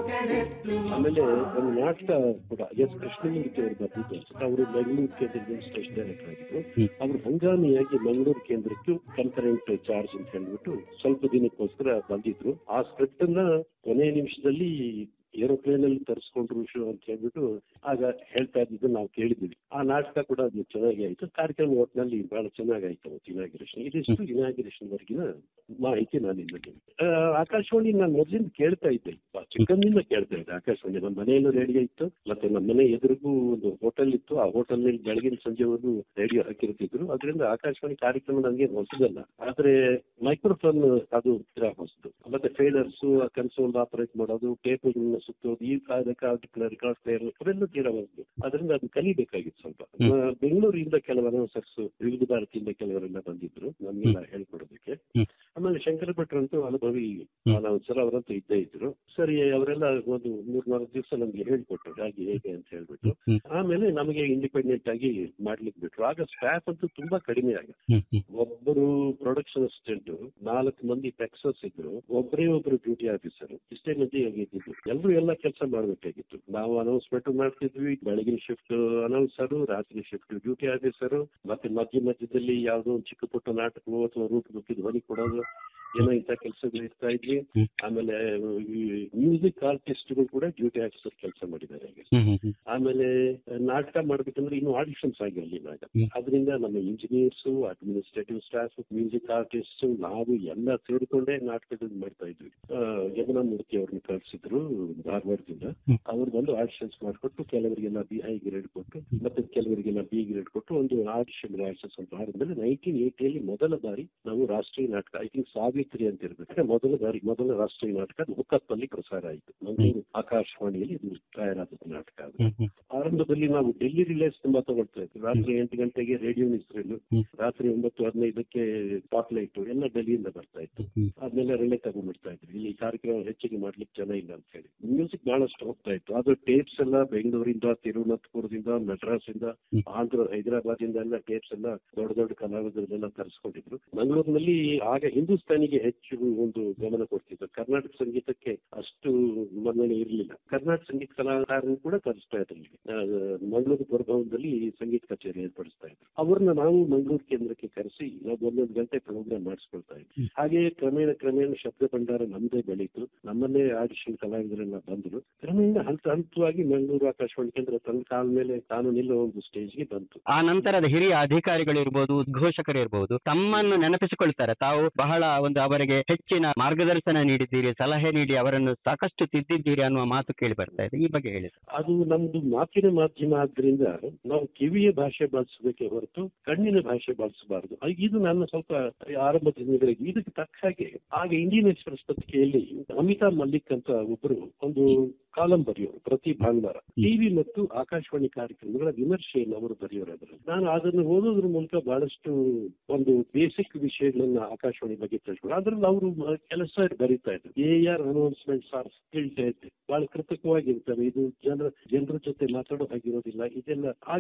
ಆಮೇಲೆ ಒಂದು ನಾಟಕ ಕೂಡ ಎಸ್ ಕೃಷ್ಣಮೂರ್ತಿ ಅವರು ಬರ್ತಿದ್ದು ಅವರು ಬೆಂಗಳೂರು ಕೇಂದ್ರದ ಸ್ಟೇಷನ್ ಡೈರೆಕ್ಟರ್ ಆಗಿದ್ರು ಹ್ಮ್. ಅವರು ಹಂಗಾಮಿಯಾಗಿ ಮಂಗಳೂರು ಕೇಂದ್ರಕ್ಕೆ ಕನ್ಕರೆಂಟ್ ಚಾರ್ಜ್ ಅಂತ ಹೇಳ್ಬಿಟ್ಟು ಸ್ವಲ್ಪ ದಿನಕ್ಕೋಸ್ಕರ ಬಂದಿದ್ರು ಆ ಸ್ಕ್ರಿಪ್ಟ್ ಅನ್ನ ಕೊನೆ ನಿಮಿಷದಲ್ಲಿ ಏರೋಪ್ಲೇನ್ ಅಲ್ಲಿ ತರಿಸ್ಕೊಂಡ್ರು ಶೋ ಅಂತ ಹೇಳ್ಬಿಟ್ಟು ಆಗ ಹೇಳ್ತಾ ಇದ್ದಿದ್ದು ನಾವು ಕೇಳಿದ್ವಿ ಆ ನಾಟಕ ಕೂಡ ಅದು ಚೆನ್ನಾಗಿ ಆಯ್ತು ಕಾರ್ಯಕ್ರಮ ಒಟ್ಟಿನಲ್ಲಿ ಬಹಳ ಚೆನ್ನಾಗಿ ಆಯ್ತು ಅವತ್ತು ಇನಾಗಿರೇಷನ್ ಇದಿಷ್ಟು ಇನಾಗಿರೇಷನ್ ವರೆಗಿನ ಮಾಹಿತಿ ನಾನು ನಿಮಗೆ ಆಕಾಶವಾಣಿ ನಾನು ಮೊದಲಿಂದ ಕೇಳ್ತಾ ಇದ್ದೆ ಬ- ಚಿಕ್ಕಂದಿನಿಂದ ಕೇಳ್ತಾ ಇದ್ದೆ ಆಕಾಶವಾಣಿ ನಮ್ಮ ಮನೆಯಲ್ಲೂ ರೇಡಿಯೋ ಇತ್ತು ಮತ್ತೆ ನಮ್ಮ ಮನೆ ಎದುರಿಗೂ ಒಂದು ಹೋಟೆಲ್ ಇತ್ತು ಆ ಹೋಟೆಲ್ ನಲ್ಲಿ ಬೆಳಗಿನ ಸಂಜೆವರೆಗೂ ರೇಡಿಯೋ ಹಾಕಿರ್ತಿದ್ರು ಅದರಿಂದ ಆಕಾಶವಾಣಿ ಕಾರ್ಯಕ್ರಮ ನನಗೆ ಹೊಸದಲ್ಲ ಆದ್ರೆ ಮೈಕ್ರೋಫೋನ್ ಅದು ತೀರಾ ಹೊಸದು ಮತ್ತೆ ಫೇಡರ್ಸ್ ಕನ್ಸೋಲ್ ಆಪರೇಟ್ ಮಾಡೋದು ಟೇಪ್ ಸುತ್ತೋದು ಈ ರೆಕಾರ್ಡ್ ಪ್ಲೇಯರ್ ಅವೆಲ್ಲ ತೀರಾ ಹೊಸದು ಅದರಿಂದ ಅದು ಕಲಿಬೇಕಾಗಿತ್ತು ಸ್ವಲ್ಪ ಹ್ಮ್. ಆ, ಬೆಂಗಳೂರಿಂದ ಕೆಲವು ಅನೌನ್ಸರ್ಸ್ ವಿವಿಧ ಭಾರತಿಯಿಂದ ಕೆಲವರೆಲ್ಲ ಬಂದಿದ್ರು ನಮಗೆಲ್ಲ ಹೇಳ್ಕೊಡೋದಕ್ಕೆ ಹ್ಮ್. ಆಮೇಲೆ ಶಂಕರ ಭಟ್ರು ಅಂತೂ ಅನುಭವಿ ಹ್ಮ್. ಅನೌನ್ಸರ್ ಅವರಂತೂ ಇದ್ದೇ ಇದ್ರು ಸರಿ ಅವರೆಲ್ಲ ಒಂದು ಮೂರ್ನಾಲ್ಕು ದಿವಸ ನಮ್ಗೆ ಹೇಳ್ಕೊಟ್ರು ಹಾಗೆ ಹೇಗೆ ಅಂತ ಹೇಳ್ಬಿಟ್ಟು ಹ್ಮ್. ಆಮೇಲೆ ನಮಗೆ ಇಂಡಿಪೆಂಡೆಂಟ್ ಆಗಿ ಮಾಡ್ಲಿಕ್ಕೆ ಬಿಟ್ರು ಆಗ ಸ್ಟಾಫ್ ಅಂತೂ ತುಂಬಾ ಕಡಿಮೆ ಆಗ ಹ್ಮ್ ಹ್ಮ್ ಒಬ್ಬರು ಪ್ರೊಡಕ್ಷನ್ ಅಸಿಸ್ಟೆಂಟ್ ನಾಲ್ಕು ಮಂದಿ ಟೆಕ್ಸಸ್ ಇದ್ರು ಒಬ್ಬರೇ ಒಬ್ರು ಡ್ಯೂಟಿ ಆಫೀಸರ್ ಇಷ್ಟೇ ಮಂದಿ ಆಗಿದ್ದು ಎಲ್ಲರೂ ಎಲ್ಲ ಕೆಲಸ ಮಾಡ್ಬೇಕಾಗಿತ್ತು ನಾವು ಅನೌನ್ಸ್ಮೆಂಟ್ ಮಾಡ್ತಿದ್ವಿ ಬೆಳಗಿನ ಶಿಫ್ಟ್ ಅನೌನ್ಸರು ರಾತ್ರಿ ಶಿಫ್ಟ್ ಡ್ಯೂಟಿ ಆಫೀಸರು ಮತ್ತೆ ಮಧ್ಯ ಮಧ್ಯದಲ್ಲಿ ಯಾವುದೋ ಒಂದು ಚಿಕ್ಕ ಪುಟ್ಟ ನಾಟಕವೋ ಅಥವಾ ರೂಟ್ ಬುಕ್ಕಿದ್ ಧ್ವನಿ ಕೊಡೋದು ಏನೋ ಇಂಥ ಕೆಲಸಗಳು ಇರ್ತಾ ಇದ್ವಿ ಹ್ಮ್. ಆಮೇಲೆ ಮ್ಯೂಸಿಕ್ ಆರ್ಟಿಸ್ಟ್ಗಳು ಕೂಡ ಡ್ಯೂಟಿ ಆಫೀಸರ್ ಕೆಲಸ ಮಾಡಿದ್ದಾರೆ ಈಗ ಹ್ಮ್ ಹ್ಮ್ ಹ್ಮ್ ಆಮೇಲೆ ನಾಟಕ ಮಾಡ್ಬೇಕಂದ್ರೆ ಇನ್ನು ಆಡಿಷನ್ಸ್ ಆಗಿರಲಿಲ್ಲ ಆಗ ಹ್ಮ್. ಅದರಿಂದ ನಮ್ಮ engineers administrative staff music artist ನಾವು ಎಲ್ಲ ಸೇರಿಕೊಂಡೇ ನಾಟಕದ ಮಾಡ್ತಾ ಇದ್ವಿ ಆ, ಯಮುನಾ ಮೂರ್ತಿ ಅವ್ರನ್ನ ಕಳಿಸಿದ್ರು ಧಾರವಾಡದಿಂದ ಹ್ಮ್. ಅವ್ರು ಬಂದು ಆಡಿಷನ್ಸ್ ಮಾಡಿಕೊಟ್ಟು ಕೆಲವರಿಗೆಲ್ಲ ಬಿ ಹೈ ಗ್ರೇಡ್ ಕೊಟ್ಟು ಮತ್ತೆ ಕೆಲವರಿಗೆಲ್ಲ ಬಿ ಗ್ರೇಡ್ ಕೊಟ್ಟು ಒಂದು ಆಡಿಷನ್ ಆಡಿಷನ್ಸ್ ಅಂತ ಆದ್ಮೇಲೆ ನೈನ್ಟೀನ್ ಏಟಿಯಲ್ಲಿ ಮೊದಲ ಬಾರಿ ನಾವು ರಾಷ್ಟ್ರೀಯ ನಾಟಕ ಐ ಥಿಂಕ್ ಸಾವಿತ್ರಿ ಅಂತ ಇರ್ಬೇಕು ಮೊದಲ ಬಾರಿ ಮೊದಲ ರಾಷ್ಟ್ರೀಯ ನಾಟಕ ಮುಖತ್ನಲ್ಲಿ ಪ್ರಸಾರ ಆಯಿತು ಮಂಗಳೂರು ಆಕಾಶವಾಣಿಯಲ್ಲಿ ಇದು ತಯಾರಾದ ನಾಟಕ ಅದು ಹ್ಮ್ ಹ್ಮ್ ಆರಂಭದಲ್ಲಿ ನಾವು ಡೆಲ್ಲಿ ರಿಲೇಸ್ ತುಂಬಾ ತಗೊಳ್ತಾ ಇದ್ವಿ ರಾತ್ರಿ ಎಂಟು ಗಂಟೆಗೆ ರೇಡಿಯೋ ಇಸ್ರೇಲು ಹ್ಮ್. ರಾತ್ರಿ ಒಂಬತ್ತು ಹದಿನೈದಕ್ಕೆ ಸ್ಪಾಟ್ಲೈಟ್ ಎಲ್ಲ ಡೆಲ್ಲಿಯಿಂದ ಬರ್ತಾ ಇತ್ತು ಹ್ಮ್ ಆದ್ಮೇಲೆ ರಿಲೇ ತಗೊಂಡ್ಬಿಡ್ತಾ ಇದ್ವಿ ಇಲ್ಲಿ ಕಾರ್ಯಕ್ರಮ ಹೆಚ್ಚಿಗೆ ಮಾಡ್ಲಿಕ್ಕೆ ಜನ ಇಲ್ಲ ಅಂತ ಹೇಳಿ ಮ್ಯೂಸಿಕ್ ಬಹಳಷ್ಟು ಹೋಗ್ತಾ ಇತ್ತು ಆದ್ರೆ ಟೇಪ್ಸ್ ಎಲ್ಲ ಬೆಂಗಳೂರಿಂದ ತಿರುವನಂತಪುರದಿಂದ ಮೆಡ್ರಾಸ್ ಇಂದ ಹ್ಮ್. ಆಂಧ್ರ ಹೈದರಾಬಾದ್ ಇಂದ ಎಲ್ಲ ಟೇಪ್ಸ್ ಎಲ್ಲ ದೊಡ್ಡ ದೊಡ್ಡ ಕಲಾವಿದರನ್ನೆಲ್ಲ ತರಿಸ್ಕೊಂಡಿದ್ರು ಮಂಗಳೂರಿನಲ್ಲಿ ಆಗ ಹಿಂದೂಸ್ತಾನಿಗೆ ಹೆಚ್ಚು ಒಂದು ಗಮನ ಕೊಡ್ತಿದ್ರು ಕರ್ನಾಟಕ ಸಂಗೀತಕ್ಕೆ ಅಷ್ಟು ಮನ್ನಣೆ ಇರಲಿಲ್ಲ ಕರ್ನಾಟಕ ಸಂಗೀತ ಕಲಾಕಾರರು ಕೂಡ ತರಿಸ್ತಾ ಇದ್ರು ಇಲ್ಲಿ ಆ, ಮಂಗಳೂರು ಪ್ರಭಾವದಲ್ಲಿ ಸಂಗೀತ ಕಚೇರಿ ಏರ್ಪಡಿಸ್ತಾ ಇದ್ರು ಅವ್ರನ್ನ ನಾವು ಮಂಗಳೂರು ಕೇಂದ್ರಕ್ಕೆ ಕರೆಸಿ ನಾವು ಒಂದೊಂದು ಗಂಟೆ ಪ್ರೋಗ್ರಾಮ್ ಮಾಡಿಸ್ಕೊಳ್ತಾ ಇದ್ವಿ ಹ್ಮ್. ಹಾಗೆ ಕ್ರಮೇಣ ಕ್ರಮೇಣ ಶಬ್ದ ಭಂಡಾರ ನಮ್ಮದೇ ಬೆಳೀತು ನಮ್ಮನ್ನೇ ಆಡಿಷನ್ ಕಲಾವಿದರೆಲ್ಲ ಬಂದ್ರು ಕ್ರಮೇಣ ಹಂತ ಹಂತವಾಗಿ ಮಂಗಳೂರು ಆಕಾಶವಾಣಿ ಕೇಂದ್ರ ತನ್ನ ಕಾಲ ಮೇಲೆ ತಾನು ನಿಲ್ಲೋ ಒಂದು ಸ್ಟೇಜ್ಗೆ ಬಂತು ಆ ನಂತರದ ಹಿರಿಯ ಅಧಿಕಾರಿಗಳಿರ್ಬೋದು ಉದ್ಘೋಷಕರಿರ್ಬೋದು ತಮ್ಮನ್ನು ನೆನಪಿಸಿಕೊಳ್ತಾರೆ ತಾವು ಬಹಳ ಒಂದು ಅವರಿಗೆ ಹೆಚ್ಚಿನ ಮಾರ್ಗದರ್ಶನ ನೀಡಿದ್ದೀರಿ ಸಲಹೆ ನೀಡಿ ಅವರನ್ನು ಸಾಕಷ್ಟು ತಿದ್ದಿದ್ದೀರಿ ಅನ್ನುವ ಮಾತು ಕೇಳಿ ಬರ್ತಾ ಇದೆ ಈ ಬಗ್ಗೆ ಹೇಳಿ ಅದು ನಮ್ದು ಮಾತಿನ ಮಾಧ್ಯಮ ಆದ್ರಿಂದ ನಾವು ಕಿವಿಯ ಭಾಷೆ ಬಳಸಬೇಕೇ ಹೊರತು ಕಣ್ಣಿನ ಭಾಷೆ ಬಳಸಬಾರದು ಇದು ನನ್ನ ಸ್ವಲ್ಪ ಆರಂಭದ ದಿನಗಳಿಗೆ ಇದಕ್ಕೆ ತಕ್ಕ ಹಾಗೆ ಆಗ ಇಂಡಿಯನ್ ಎಕ್ಸ್ಪ್ರೆಸ್ ಪತ್ರಿಕೆಯಲ್ಲಿ ಅಮಿತಾಬ್ ಮಲ್ಲಿಕ್ ಅಂತ ಒಬ್ಬರು ಒಂದು ಕಾಲಂ ಬರೆಯೋರು ಪ್ರತಿ ಭಾನುವಾರ ಟಿವಿ ಮತ್ತು ಆಕಾಶವಾಣಿ ಕಾರ್ಯಕ್ರಮಗಳ ವಿಮರ್ಶೆಯನ್ನು ಅವರು ಬರೆಯೋರು ಅದರಲ್ಲಿ ನಾನು ಅದನ್ನು ಓದೋದ್ರ ಮೂಲಕ ಬಹಳಷ್ಟು ಒಂದು ಬೇಸಿಕ್ ವಿಷಯಗಳನ್ನ ಆಕಾಶವಾಣಿ ಬಗ್ಗೆ ತಿಳ್ಕೊಂಡು ಅದ್ರಲ್ಲಿ ಅವರು ಕೆಲಸ ಬರೀತಾ ಇದ್ರು uh our announcements are still dead ಬಹಳ ಕೃತಕವಾಗಿರ್ತವೆ ಇದು ಜನರ ಜನರ ಜೊತೆ ಮಾತಾಡೋ ಹಾಗಿರೋದಿಲ್ಲ ಇದೆಲ್ಲ